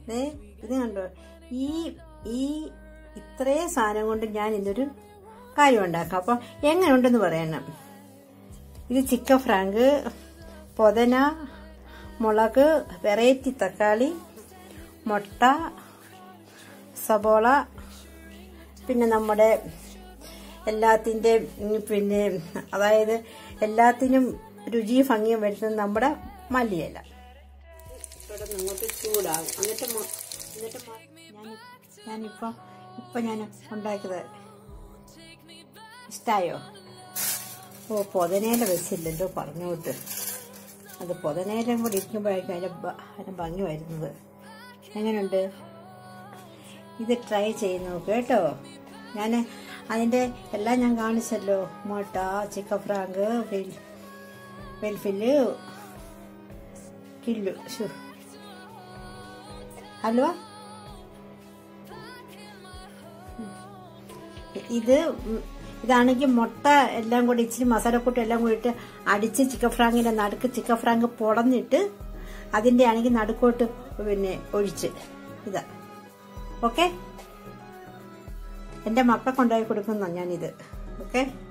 ഏ ഇത് കണ്ടോ ഈ ഈ ഇത്രയും സാധനം കൊണ്ട് ഞാൻ ഇന്നൊരു കാര്യം ഉണ്ടാക്കാം അപ്പൊ എങ്ങനെയുണ്ടെന്ന് പറയണം ഇത് ചിക്കൻ ഫ്രാങ്ക് പൊതന മുളക് വെറൈറ്റി തക്കാളി മുട്ട സബോള പിന്നെ നമ്മുടെ എല്ലാത്തിൻ്റെ പിന്നെ അതായത് എല്ലാത്തിനും രുചി ഭംഗിയും വരുന്നത് നമ്മുടെ മല്ലിയില ഇവിടെ നിങ്ങോട്ട് ചൂടാകും എന്നിട്ട് മ- എന്നിട്ട് മ- ഞാൻ ഞാനിപ്പോൾ ഇപ്പം ഞാൻ ഉണ്ടാക്കിയത് ഇഷ്ടായോ ഓ പൊതനേല വെച്ചില്ലല്ലോ പറഞ്ഞോട്ട് അത് പൊതനേലും കൂടി ഇരിക്കുമ്പോഴായിരിക്കും അതിൻ്റെ ഭ- അതിൻ്റെ ഭംഗി വരുന്നത് എങ്ങനെയുണ്ട് ഇത് ട്രൈ ചെയ്ത് നോക്ക് കേട്ടോ ഞാൻ അതിൻ്റെ എല്ലാം ഞാൻ കാണിച്ചല്ലോ മുട്ട ചിക്കൻ ഫ്രാങ്ക് ഫിൽ വെൽഫില് കില്ലു ഷു ഹലോ ഇത് ഉം, ഇതാണെങ്കിൽ മുട്ട എല്ലാം കൂടി ഇച്ചിരി മസാലക്കൂട്ട് എല്ലാം കൂടി ഇട്ട് അടിച്ച് ചിക്കൻ ഫ്രാങ്കിന്റെ നടുക്ക് ചിക്കൻ ഫ്രാങ്ക് പൊടഞ്ഞിട്ട് അതിന്റെ ആണെങ്കിൽ നടുക്കോട്ട് പിന്നെ ഒഴിച്ച് ഇതാ ഓക്കെ എന്റെ മക്കൾക്ക് ഉണ്ടാക്കി കൊടുക്കുന്ന ഞാനിത് ഓക്കെ